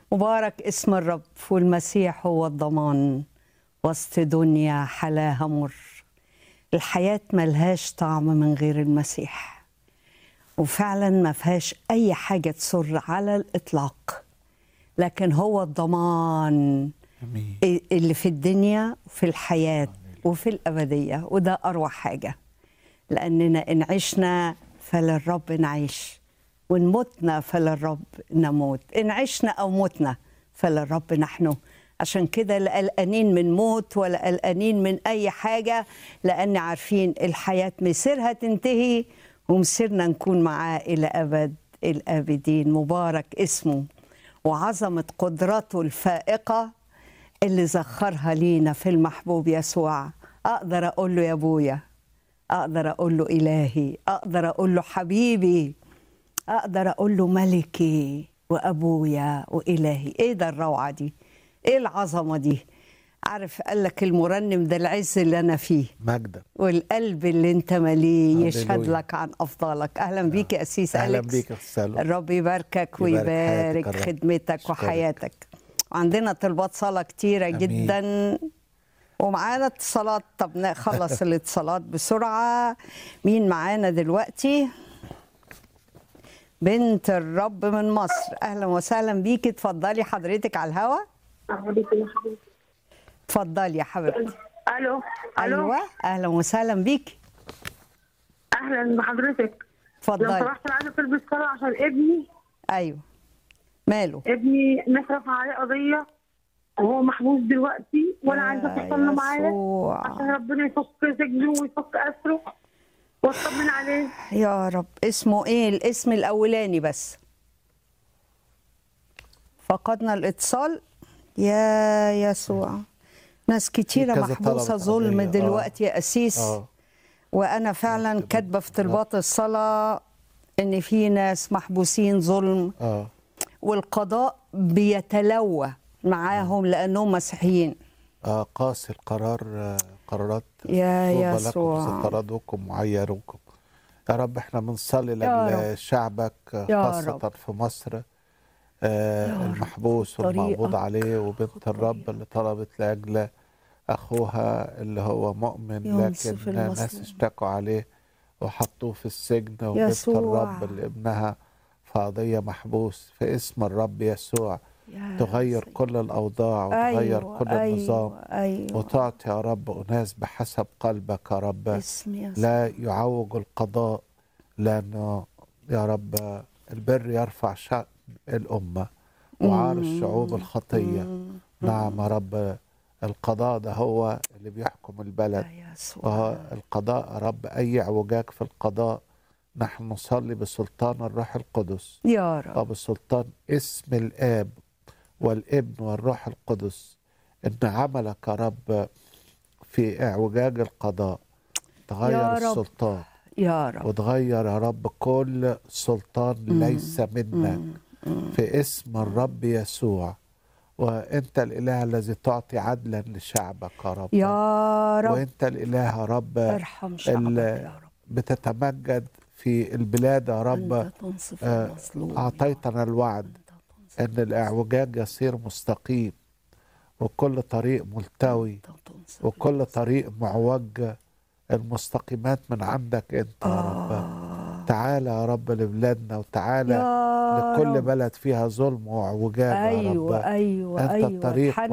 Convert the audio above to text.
مبارك اسم الرب والمسيح هو الضمان وسط دنيا حلاها مر الحياة ملهاش طعم من غير المسيح وفعلا ما فيهاش أي حاجة تسر على الإطلاق لكن هو الضمان امين اللي في الدنيا وفي الحياة وفي الأبدية وده أروع حاجة لأننا إن عشنا فللرب نعيش وإن متنا فللرب نموت إن عشنا أو متنا فللرب نحن عشان كده لا قلقانين من موت ولا قلقانين من أي حاجة لأن عارفين الحياة مسيرها تنتهي ومسيرنا نكون معاه إلى أبد الآبدين مبارك اسمه وعظمة قدرته الفائقة اللي زخرها لينا في المحبوب يسوع اقدر اقول له يا ابويا اقدر اقول له الهي اقدر اقول له حبيبي اقدر اقول له ملكي وابويا والهي ايه ده الروعه دي ايه العظمه دي عارف قال لك المرنم ده العز اللي انا فيه مجدا والقلب اللي انت مليه يشهد هللويا. لك عن افضالك اهلا بيك يا اسيس اهلا أليكس. بيك يا أستاذ سالم الرب يباركك يبارك ويبارك حياتك الرب. خدمتك أشكرك. وحياتك وعندنا طلبات صلاة كتيرة أمين. جدا ومعانا اتصالات طب نخلص الاتصالات بسرعة مين معانا دلوقتي بنت الرب من مصر اهلا وسهلا بيكي اتفضلي حضرتك على الهوا عليكم يا حبيبتي اتفضلي يا حبيبتي الو الو ايوه اهلا وسهلا بيكي اهلا بحضرتك لو اتفضلي سمحت انا عايزه تلبس صلاه عشان ابني ايوه ماله ابني الناس رفع عليه قضيه وهو محبوس دلوقتي وانا يا عايزه اتصل معاه يسوع. عشان ربنا يفك سجنه ويفك اسره واطمن عليه يا رب اسمه ايه الاسم الاولاني بس فقدنا الاتصال يا يسوع ناس كتيرة كذا محبوسة طلب ظلم قضية. آه. دلوقتي يا أسيس اه وأنا فعلا كاتبة في طلبات الصلاة إن في ناس محبوسين ظلم اه والقضاء بيتلوى معاهم لأنهم مسيحيين آه قاسي القرار آه قرارات يا طوبى يسوع. لكم ستردكم وعيركم يا رب احنا بنصلي يا لاجل رب. شعبك آه، يا خاصة رب. في مصر آه يا رب. المحبوس طريقك. والمقبوض عليه وبنت خد الرب طريقك. اللي طلبت لاجل اخوها اللي هو مؤمن ينصف لكن ناس المظلوم. اشتكوا عليه وحطوه في السجن وبنت يسوع. الرب اللي ابنها في قضية محبوس في اسم الرب يسوع يا تغير سيدي. كل الأوضاع وتغير أيوة كل النظام أيوة أيوة وتعطي يا رب أناس بحسب قلبك يا رب اسم يسوع لا يعوج القضاء لأنه يا رب البر يرفع شأن الأمة وعار الشعوب الخطية نعم يا رب القضاء ده هو اللي بيحكم البلد يا يسوع وهو القضاء يا رب أي اعوجاج في القضاء نحن نصلي بسلطان الروح القدس يا رب وبسلطان اسم الآب والابن والروح القدس إن عملك يا رب في إعوجاج القضاء تغير يا رب. السلطان يا رب وتغير يا رب كل سلطان ليس منك في اسم الرب يسوع وانت الاله الذي تعطي عدلا لشعبك يا رب يا رب وانت الاله يا رب ارحم شعبك ال- يا رب بتتمجد في البلاد يا رب أنت تنصف آه، المظلوم اعطيتنا الوعد أنت تنصف ان الاعوجاج يصير مستقيم وكل طريق ملتوي أنت تنصف وكل طريق معوج المستقيمات من عندك انت يا رب تعالى يا رب لبلادنا وتعالى يا لكل رب. بلد فيها ظلم وعوجاج يا رب ايوه ايوه أنت ايوه الطريق اتحنن